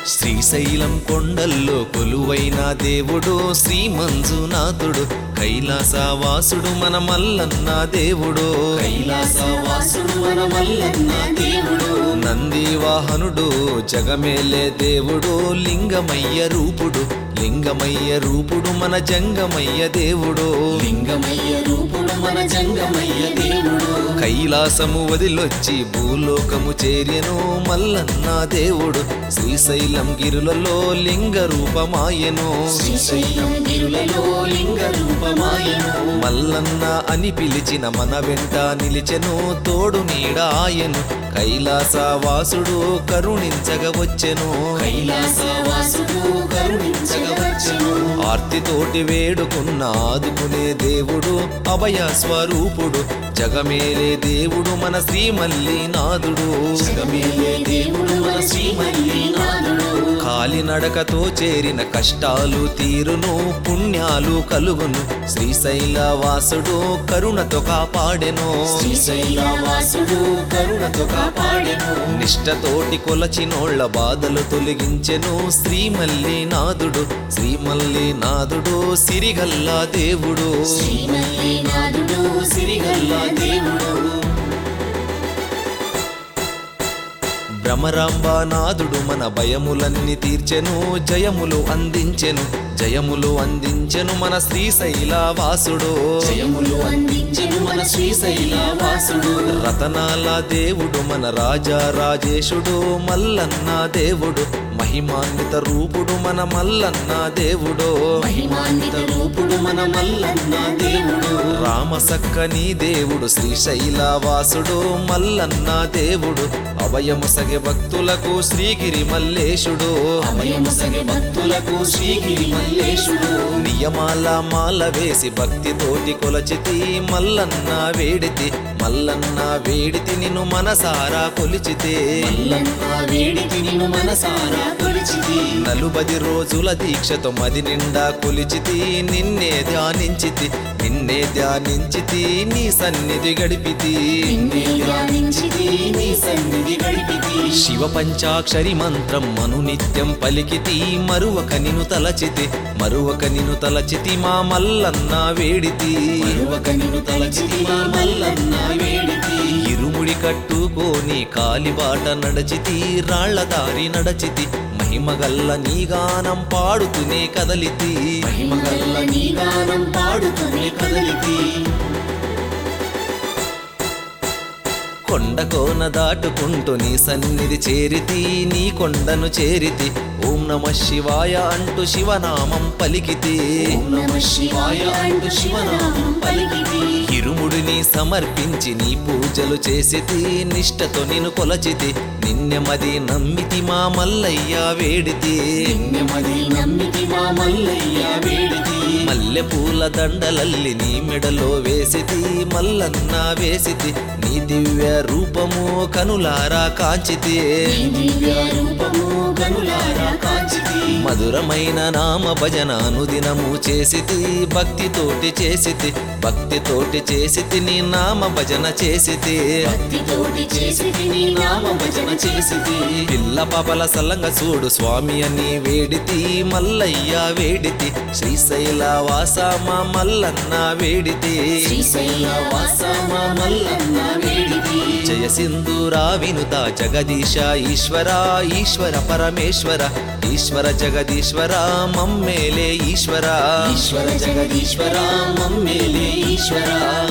శ్రీశైలం కొండల్లో కొలువైన దేవుడు శ్రీ మంజునాథుడు కైలాసవాసుడు మన మల్లన్న దేవుడు కైలాసవాసుడు మన మల్లన్న దేవుడు నంది వాహనుడు జగమేలే దేవుడు లింగమయ్య రూపుడు లింగమయ్య రూపుడు మన జంగమయ్య దేవుడు లింగమయ్య రూపుడు మన జంగమయ్య దేవుడు కైలాసము వదిలొచ్చి భూలోకము చేర్యను మల్లన్న దేవుడు శ్రీశైలం గిరులలో లింగ రూపమాయను శ్రీశైలం గిరులలో లింగ రూపమాయను మల్లన్న అని పిలిచిన మన వెంట నిలిచెను తోడు నీడ ఆయను కైలాసవాసుడు కరుణించగ వచ్చెను కైలాసవాసుడు కరుణించగవచ్చును ఆర్తితోటి వేడుకున్న ఆదుకునే దేవుడు అభయ స్వరూపుడు జగమేలే దేవుడు మన శ్రీమల్లినాథుడు జగమేలే దేవుడు మన శ్రీమల్లినాథుడు కాలినడకతో చేరిన కష్టాలు తీరును పుణ్యాలు కలుగును శ్రీశైల వాసుడు కరుణతో కాపాడెను శ్రీశైలవాసుడు కరుణతో కాపాడెను నిష్టతోటి కొలచినోళ్ల బాధలు తొలగించెను శ్రీమల్లినాథుడు శ్రీమల్లినాథుడు సిరిగల్లా దేవుడు శ్రీమల్లినాథుడు సిరిగల్లా దేవుడు భ్రమరాంబానాథుడు మన భయములన్నీ తీర్చెను జయములు అందించెను జయములు అందించెను మన శ్రీశైల వాసుడు జయములు అందించెను మన శ్రీశైలవాసుడు రతనాల దేవుడు మన రాజా రాజేశుడు మల్లన్న దేవుడు మహిమాన్విత రూపుడు మన మల్లన్న దేవుడు మహిమాన్విత రూపుడు మన మల్లన్న దేవుడు రామసక్కని దేవుడు శ్రీశైల వాసుడు మల్లన్న దేవుడు అభయము సగె భక్తులకు శ్రీగిరి మల్లేశుడు అభయము సగె భక్తులకు శ్రీగిరి మల్లేశుడు నియమాల మాల వేసి భక్తితోటి కొలచితి మల్లన్న వేడితి మల్లన్న వేడితి నిన్ను మనసారా కొలిచితే మల్లన్న వేడికి నిన్ను మనసారా కొలిచితి నలుబది రోజుల దీక్షతో మది నిండా కొలిచితి నిన్నే ధ్యానించితి నిన్నే ధ్యానించితి నీ సన్నిధి గడిపితి నిన్నే ధ్యానించితి నీ సన్నిధి గడిపితి శివ పంచాక్షరి మంత్రం మను నిత్యం పలికితి మరువక నిను తలచితి మరువక నిను తలచితి మా మల్లన్న వేడితి మరువక నిన్ను తలచితి మా మల్లన్న వేడితి ఇరుముడి కట్టుకోని కాలిబాట నడచితి రాళ్ల దారి నడచితి మహిమగల్ల నీ గానం పాడుతూనే కదలితి మహిమగల్ల నీ గానం పాడుతూనే కదలితి కొండ కోన దాటుకుంటూ నీ సన్నిధి చేరితి నీ కొండను చేరితి ఓం నమ శివాయ అంటూ శివనామం పలికితి ఓం నమ శివాయ అంటూ శివనామం పలికితి ఇరుముడిని సమర్పించి నీ పూజలు చేసితి నిష్టతో నిన్ను కొలచితి నిన్నెమది నమ్మితి మా మల్లయ్య వేడితి నెమ్మది నమ్మితి మా మల్లయ్య వేడితి మల్లె పూల దండలల్లి నీ మెడలో వేసితి మల్లన్న వేసితి నీ దివ్య రూపము కనులారా కాంచితి నీ దివ్య రూపము కనులారా కాంచితి మధురమైన నామ భజన అనుదినము చేసితి భక్తితోటి చేసితి భక్తితోటి చేసితి నీ నామ భజన చేసితి భక్తితోటి చేసితి నీ నామ భజన చేసితి పిల్ల పాపల సల్లంగ చూడు స్వామి అని వేడితి మల్లయ్య వేడితి శ్రీశైల వాస మా మల్లన్న వేడితి శ్రీశైల వాస మా మల్లన్న వేడితి జయ సింధూరా వినుత జగదీశ ఈశ్వర ఈశ్వర పరమేశ్వర ఈశ్వర జగదీశ్వర మమ్మేలే ఈశ్వర ఈశ్వర జగదీశ్వర మమ్మేలే ఈశ్వర